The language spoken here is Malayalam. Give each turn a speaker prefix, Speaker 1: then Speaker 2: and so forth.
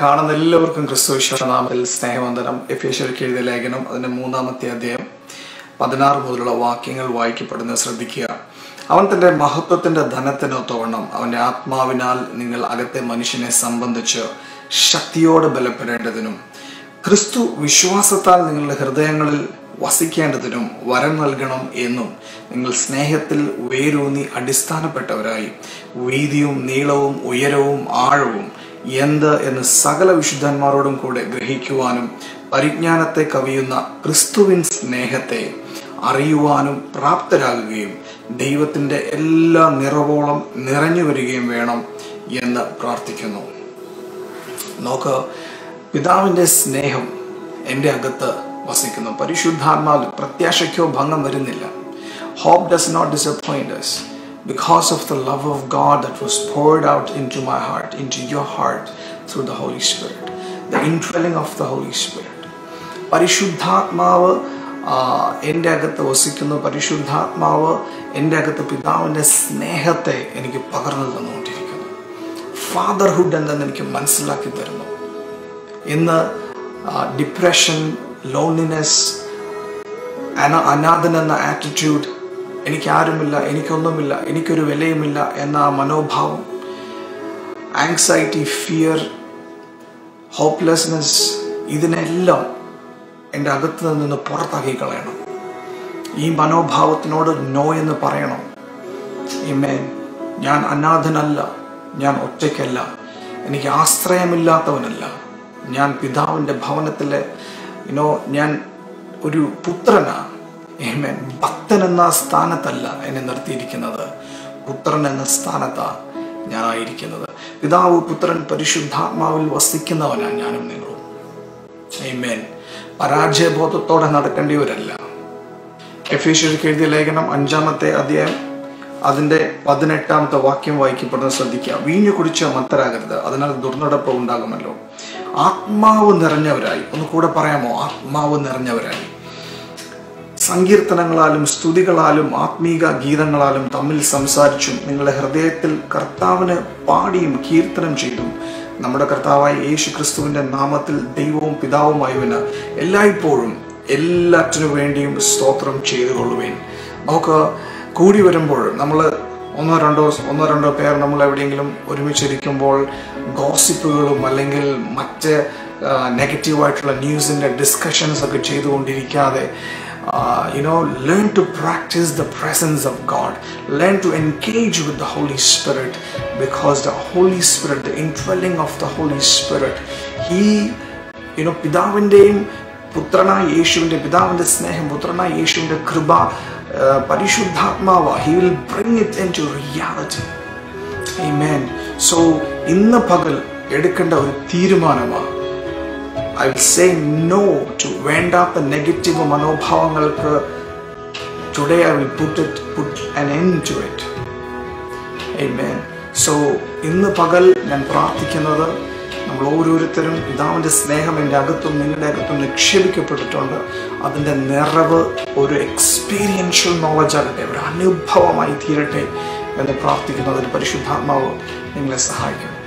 Speaker 1: കാണുന്ന എല്ലാവർക്കും ക്രിസ്തു വിശ്വനാമത്തിൽ സ്നേഹവന്ദനം എഫേഷ്യർക്ക് എഴുതിയ ലേഖനം അതിന്റെ മൂന്നാമത്തെ അധ്യായം പതിനാറ് മുതലുള്ള വാക്യങ്ങൾ വായിക്കപ്പെടുന്നത് ശ്രദ്ധിക്കുക അവൻ തന്റെ മഹത്വത്തിന്റെ ധനത്തിനൊത്തവണ്ണം അവന്റെ ആത്മാവിനാൽ നിങ്ങൾ അകത്തെ മനുഷ്യനെ സംബന്ധിച്ച് ശക്തിയോടെ ബലപ്പെടേണ്ടതിനും ക്രിസ്തു വിശ്വാസത്താൽ നിങ്ങളുടെ ഹൃദയങ്ങളിൽ വസിക്കേണ്ടതിനും വരം നൽകണം എന്നും നിങ്ങൾ സ്നേഹത്തിൽ വേരൂന്നി അടിസ്ഥാനപ്പെട്ടവരായി വീതിയും നീളവും ഉയരവും ആഴവും എന്ത് എന്ന് സകല വിശുദ്ധന്മാരോടും കൂടെ ഗ്രഹിക്കുവാനും പരിജ്ഞാനത്തെ കവിയുന്ന ക്രിസ്തുവിൻ സ്നേഹത്തെ അറിയുവാനും പ്രാപ്തരാകുകയും ദൈവത്തിന്റെ എല്ലാ നിറവോളം നിറഞ്ഞു വരികയും വേണം എന്ന് പ്രാർത്ഥിക്കുന്നു നോക്ക് പിതാവിന്റെ സ്നേഹം എൻ്റെ അകത്ത് വസിക്കുന്നു പരിശുദ്ധാത്മാവിൽ പ്രത്യാശയ്ക്കോ ഭംഗം വരുന്നില്ല hope does not disappoint us because of the love of God that was poured out into my heart, into your heart through the Holy Spirit, the indwelling of the Holy Spirit. പരിശുദ്ധാത്മാവ് ആ, എൻ്റെ അകത്ത് വസിക്കുന്നു പരിശുദ്ധാത്മാവ് എൻ്റെ അകത്ത് പിതാവിൻ്റെ സ്നേഹത്തെ എനിക്ക് പകർന്നു തന്നുകൊണ്ടിരിക്കുന്നു ഫാദർഹുഡ് എന്തെന്ന് എനിക്ക് മനസ്സിലാക്കി തരുന്നു ഇന്ന് ഡിപ്രഷൻ ലോൺലിനെസ് അന അനാഥൻ എന്ന ആറ്റിറ്റ്യൂഡ് എനിക്ക് ആരുമില്ല എനിക്കൊന്നുമില്ല എനിക്കൊരു വിലയുമില്ല എന്ന ആ മനോഭാവം ആങ്സൈറ്റി ഫിയർ ഹോപ്പ്ലെസ്നെസ് ഇതിനെല്ലാം എൻ്റെ അകത്ത് നിന്ന് പുറത്താക്കി കളയണം ഈ മനോഭാവത്തിനോട് നോ എന്ന് പറയണം ഇമേൻ ഞാൻ അനാഥനല്ല ഞാൻ ഒറ്റയ്ക്കല്ല എനിക്ക് ആശ്രയമില്ലാത്തവനല്ല ഞാൻ പിതാവിൻ്റെ ഭവനത്തിലെ യുനോ ഞാൻ ഒരു പുത്രനാണ് ഏമേൻ ഭക്തൻ എന്ന സ്ഥാനത്തല്ല എന്നെ നിർത്തിയിരിക്കുന്നത് പുത്രൻ എന്ന സ്ഥാനത്താണ് ഞാനായിരിക്കുന്നത് പിതാവ് പുത്രൻ പരിശുദ്ധാത്മാവിൽ വസിക്കുന്നവനാണ് ഞാനും നിങ്ങളും ഏമേൻ പരാജയബോധത്തോടെ നടക്കേണ്ടിയവരല്ല എഫീഷ്യർക്ക് എഴുതിയ ലേഖനം അഞ്ചാമത്തെ അധ്യായം അതിന്റെ പതിനെട്ടാമത്തെ വാക്യം വായിക്കപ്പെടുന്നത് ശ്രദ്ധിക്കുക വീഞ്ഞു കുടിച്ച് മത്തരാകരുത് അതിനാൽ ദുർനടപ്പ് ഉണ്ടാകുമല്ലോ ആത്മാവ് നിറഞ്ഞവരായി ഒന്ന് കൂടെ പറയാമോ ആത്മാവ് നിറഞ്ഞവരായി സങ്കീർത്തനങ്ങളാലും സ്തുതികളാലും ആത്മീക ഗീതങ്ങളാലും തമ്മിൽ സംസാരിച്ചും നിങ്ങളുടെ ഹൃദയത്തിൽ കർത്താവിന് പാടിയും കീർത്തനം ചെയ്തും നമ്മുടെ കർത്താവായ യേശു ക്രിസ്തുവിന്റെ നാമത്തിൽ ദൈവവും പിതാവുമായവന് എല്ലായ്പ്പോഴും എല്ലാറ്റിനു വേണ്ടിയും സ്തോത്രം ചെയ്തുകൊള്ളുവേൻ നമുക്ക് കൂടി വരുമ്പോൾ നമ്മൾ ഒന്നോ രണ്ടോ ഒന്നോ രണ്ടോ പേർ നമ്മൾ എവിടെയെങ്കിലും ഒരുമിച്ചിരിക്കുമ്പോൾ ഗോസിപ്പുകളും അല്ലെങ്കിൽ മറ്റ് നെഗറ്റീവായിട്ടുള്ള ന്യൂസിൻ്റെ ഡിസ്കഷൻസ് ഒക്കെ ചെയ്തുകൊണ്ടിരിക്കാതെ uh, you know, learn to practice the presence of God. Learn to engage with the Holy Spirit because the Holy Spirit, the indwelling of the Holy Spirit, He, you know, പിതാവിൻ്റെയും പുത്രനായ യേശുവിൻ്റെ പിതാവിൻ്റെ സ്നേഹം പുത്രനായ യേശുവിൻ്റെ കൃപ uh, പരിശുദ്ധാത്മാവ he will bring it into reality Amen. So ഇന്ന് പകൽ എടുക്കേണ്ട ഒരു തീരുമാനമാണ് I will say no to വേണ്ടാത്ത നെഗറ്റീവ് മനോഭാവങ്ങൾക്ക് today I will put it put an end to it Amen. So ഇന്ന് പകൽ ഞാൻ പ്രാർത്ഥിക്കുന്നത് നമ്മൾ ഓരോരുത്തരും പിതാവിൻ്റെ സ്നേഹം എൻ്റെ അകത്തും നിങ്ങളുടെ അകത്തും നിക്ഷേപിക്കപ്പെട്ടിട്ടുണ്ട് അതിൻ്റെ നിറവ് ഒരു എക്സ്പീരിയൻഷ്യൽ നോളജ് ആകട്ടെ ഒരു അനുഭവമായി തീരട്ടെ എന്ന് പ്രാർത്ഥിക്കുന്നതിന് പരിശുദ്ധാത്മാവ് നിങ്ങളെ സഹായിക്കും